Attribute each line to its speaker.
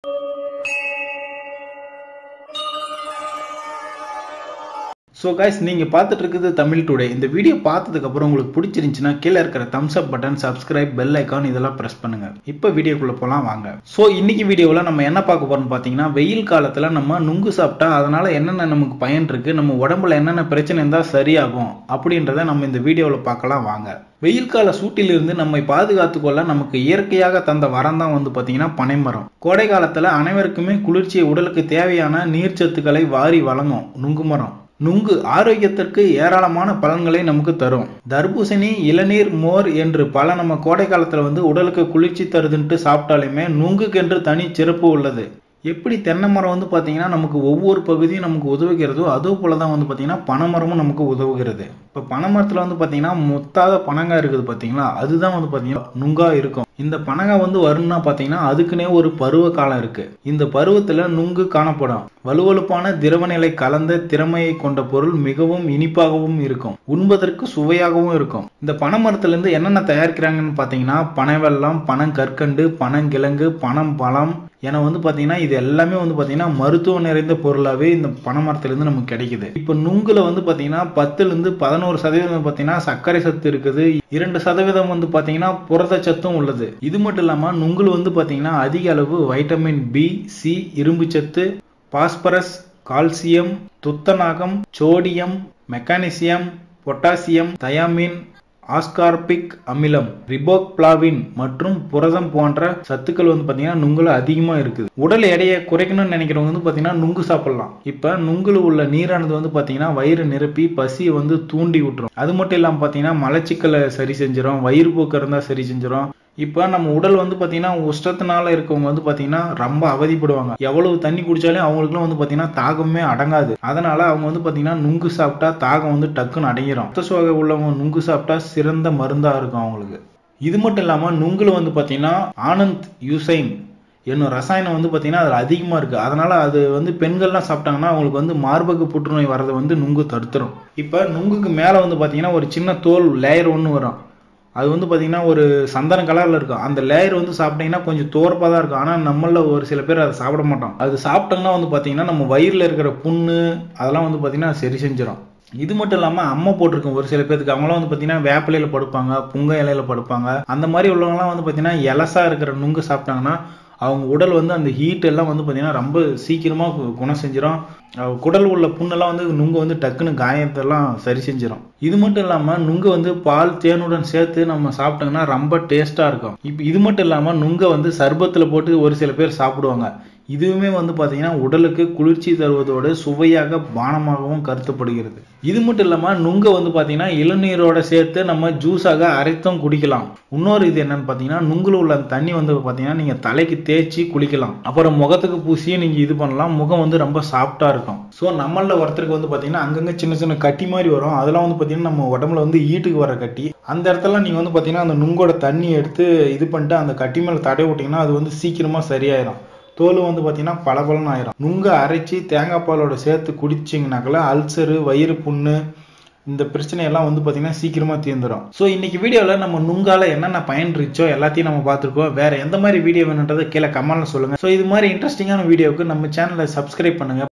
Speaker 1: so guys நீங்கள் பார்த்துட்டு இருக்குது தமிழ் டுடே இந்த வீடியோ பார்த்ததுக்கு அப்புறம் உங்களுக்கு பிடிச்சிருந்துச்சுன்னா கீழே இருக்கிற thumbs up button subscribe bell icon இதெல்லாம் ப்ரெஸ் பண்ணுங்க இப்போ வீடியோக்குள்ள போகலாம் வாங்க ஸோ இன்னைக்கு வீடியோவில் நம்ம என்ன பார்க்க போறோம்னு பார்த்தீங்கன்னா வெயில் காலத்தில் நம்ம நுங்கு சாப்பிட்டா அதனால என்னென்ன நமக்கு பயன் இருக்கு நம்ம உடம்புல என்னென்ன பிரச்சனை இருந்தால் சரியாகும் அப்படின்றத நம்ம இந்த வீடியோவில் பார்க்கலாம் வாங்க வெயில் கால சூட்டிலிருந்து நம்மை பாதுகாத்துக்கொள்ள நமக்கு இயற்கையாக தந்த வரம் தான் வந்து பார்த்தீங்கன்னா பனைமரம் கோடை காலத்தில் அனைவருக்குமே குளிர்ச்சியை உடலுக்கு தேவையான நீர்ச்சத்துக்களை வாரி வழங்கும் நுங்கு மரம் நுங்கு ஆரோக்கியத்திற்கு ஏராளமான பலன்களை நமக்கு தரும் தர்பூசணி இளநீர் மோர் என்று பல நம்ம கோடை காலத்துல வந்து உடலுக்கு குளிர்ச்சி தருதுன்ட்டு சாப்பிட்டாலுமே நுங்குக்கென்று தனி சிறப்பு உள்ளது எப்படி தென்னை மரம் வந்து பார்த்தீங்கன்னா நமக்கு ஒவ்வொரு பகுதியும் நமக்கு உதவுகிறதோ அதே போல தான் வந்து பார்த்தீங்கன்னா பனைமரமும் நமக்கு உதவுகிறது இப்போ பனைமரத்தில் வந்து பார்த்தீங்கன்னா முத்தாத பனங்காய் இருக்குது பார்த்தீங்களா அதுதான் வந்து பார்த்தீங்கன்னா நுங்கா இருக்கும் இந்த பனங்காய் வந்து வரும்னா பார்த்தீங்கன்னா அதுக்குன்னே ஒரு பருவ காலம் இருக்கு இந்த பருவத்தில் நுங்கு காணப்படும் வலுவலுப்பான திரவநிலை கலந்த திறமையை கொண்ட பொருள் மிகவும் இனிப்பாகவும் இருக்கும் உண்பதற்கு சுவையாகவும் இருக்கும் இந்த பனைமரத்துலேருந்து என்னென்ன தயாரிக்கிறாங்கன்னு பார்த்தீங்கன்னா பனை வெல்லம் பனங்கற்கண்டு பனங்கிழங்கு பனம் பழம் என வந்து பார்த்தீங்கன்னா இது எல்லாமே வந்து பார்த்தீங்கன்னா மருத்துவம் நிறைந்த பொருளாகவே இந்த பனைமரத்துலேருந்து நமக்கு கிடைக்குது இப்போ நுங்குல வந்து பார்த்தீங்கன்னா பத்துலேருந்து பதினோரு சதவீதம் பார்த்தீங்கன்னா சர்க்கரை சத்து இருக்குது இரண்டு சதவீதம் வந்து பார்த்தீங்கன்னா புரத சத்தும் உள்ளது இது மட்டும் இல்லாமல் நுங்குல வந்து பார்த்தீங்கன்னா அதிக அளவு வைட்டமின் பி சி இரும்பு சத்து பாஸ்பரஸ் கால்சியம் துத்தநாகம் sodium magnesium potassium thiamine ascorbic அமிலம் ரிபோக்பிளாவின் மற்றும் புரதம் போன்ற சத்துக்கள் வந்து பார்த்தீங்கன்னா நுங்குல அதிகமாக இருக்குது உடல் எடையை குறைக்கணும்னு நினைக்கிறவங்க வந்து பார்த்தீங்கன்னா நுங்கு சாப்பிடலாம் இப்போ நுங்குல உள்ள நீரானது வந்து பார்த்தீங்கன்னா வயிறு நிரப்பி பசியை வந்து தூண்டி விட்டுரும் அது மட்டும் இல்லாமல் பார்த்தீங்கன்னா மலச்சிக்கலை சரி செஞ்சிடும் வயிறு போக்கு இருந்தால் சரி செஞ்சிடும் இப்போ நம்ம உடல் வந்து பார்த்தீங்கன்னா உஷ்டத்தினால இருக்கவங்க வந்து பார்த்தீங்கன்னா ரொம்ப அவதிப்படுவாங்க எவ்வளவு தண்ணி குடிச்சாலும் அவங்களுக்குலாம் வந்து பார்த்தீங்கன்னா தாகமே அடங்காது அதனால அவங்க வந்து பார்த்தீங்கன்னா நுங்கு சாப்பிட்டா தாகம் வந்து டக்குன்னு அடங்கிடும் ரத்த சோகை உள்ளவங்க நுங்கு சாப்பிட்டா சிறந்த மருந்தா இருக்கும் அவங்களுக்கு இது மட்டும் இல்லாமல் நுங்குல வந்து பார்த்தீங்கன்னா ஆனந்த் யூசைன் என்னும் ரசாயனம் வந்து பார்த்தீங்கன்னா அதில் அதிகமாக இருக்குது அதனால் அது வந்து பெண்கள்லாம் சாப்பிட்டாங்கன்னா அவங்களுக்கு வந்து மார்பக புற்றுநோய் வரதை வந்து நுங்கு தடுத்துரும் இப்போ நுங்குக்கு மேலே வந்து பார்த்தீங்கன்னா ஒரு சின்ன தோல் லேயர் ஒன்று வரும் அது வந்து பார்த்தீங்கன்னா ஒரு சந்தன கலரில் இருக்கும் அந்த லேயர் வந்து சாப்பிட்டீங்கன்னா கொஞ்சம் தோற்பாக தான் இருக்கும் ஆனால் நம்மள ஒரு சில பேர் அதை சாப்பிட மாட்டோம் அது சாப்பிட்டோம்னா வந்து பார்த்தீங்கன்னா நம்ம வயிறில் இருக்கிற புண்ணு அதெல்லாம் வந்து பார்த்தீங்கன்னா சரி செஞ்சிடும் இது மட்டும் இல்லாமல் அம்மா போட்டிருக்கும் ஒரு சில பேருக்கு அவங்களாம் வந்து பார்த்தீங்கன்னா வேப்பிலையில் படுப்பாங்க புங்க இலையில படுப்பாங்க அந்த மாதிரி உள்ளவங்கலாம் வந்து பார்த்தீங்கன்னா எலசா இருக்கிற நுங்கு சாப்பிட்டாங்கன்னா அவங்க உடல் வந்து அந்த ஹீட் எல்லாம் வந்து பார்த்தீங்கன்னா ரொம்ப சீக்கிரமாக குணம் செஞ்சிடும் குடல் உள்ள புண்ணெல்லாம் வந்து நுங்கு வந்து டக்குன்னு காயத்தெல்லாம் சரி செஞ்சிடும் இது மட்டும் இல்லாமல் நுங்கு வந்து பால் தேனுடன் சேர்த்து நம்ம சாப்பிட்டோங்கன்னா ரொம்ப டேஸ்ட்டாக இருக்கும் இப்போ இது மட்டும் இல்லாமல் நுங்கை வந்து சர்பத்தில் போட்டு ஒரு சில பேர் சாப்பிடுவாங்க இதுவுமே வந்து பார்த்தீங்கன்னா உடலுக்கு குளிர்ச்சி தருவதோடு சுவையாக பானமாகவும் கருதப்படுகிறது இது மட்டும் இல்லாமல் நுங்கை வந்து பார்த்தீங்கன்னா இளநீரோட சேர்த்து நம்ம ஜூஸாக அரைத்தும் குடிக்கலாம் இன்னொரு இது என்னன்னு பார்த்தீங்கன்னா நுங்குல உள்ள தண்ணி வந்து பார்த்தீங்கன்னா நீங்கள் தலைக்கு தேய்ச்சி குளிக்கலாம் அப்புறம் முகத்துக்கு பூசியும் நீங்கள் இது பண்ணலாம் முகம் வந்து ரொம்ப சாஃப்டாக இருக்கும் ஸோ நம்மள ஒருத்தருக்கு வந்து பார்த்தீங்கன்னா அங்கங்கே சின்ன சின்ன கட்டி மாதிரி வரும் அதெல்லாம் வந்து பார்த்தீங்கன்னா நம்ம உடம்புல வந்து ஈட்டுக்கு வர கட்டி அந்த இடத்துல நீங்கள் வந்து பார்த்தீங்கன்னா அந்த நுங்கோட தண்ணி எடுத்து இது பண்ணிட்டு அந்த கட்டி மேலே தடை விட்டிங்கன்னா அது வந்து சீக்கிரமாக சரியாயிடும் தோல் வந்து பார்த்தீங்கன்னா பளபளன்னு ஆயிரும் நுங்க அரைச்சி தேங்காய் பாலோட சேர்த்து குடிச்சிங்கனாக்கல அல்சரு வயிறு புண்ணு இந்த பிரச்சனையெல்லாம் வந்து பார்த்தீங்கன்னா சீக்கிரமாக தீர்ந்துடும் ஸோ இன்னைக்கு வீடியோவில் நம்ம நுங்கால என்னென்ன பயன் இருச்சோ எல்லாத்தையும் நம்ம பார்த்துருக்கோம் வேற எந்த மாதிரி வீடியோ வேணுன்றதை கீழே கமெண்ட்ல சொல்லுங்கள் ஸோ இது மாதிரி இன்ட்ரெஸ்டிங்கான வீடியோவுக்கு நம்ம சேனலை சப்ஸ்கிரைப் பண்ணுங்க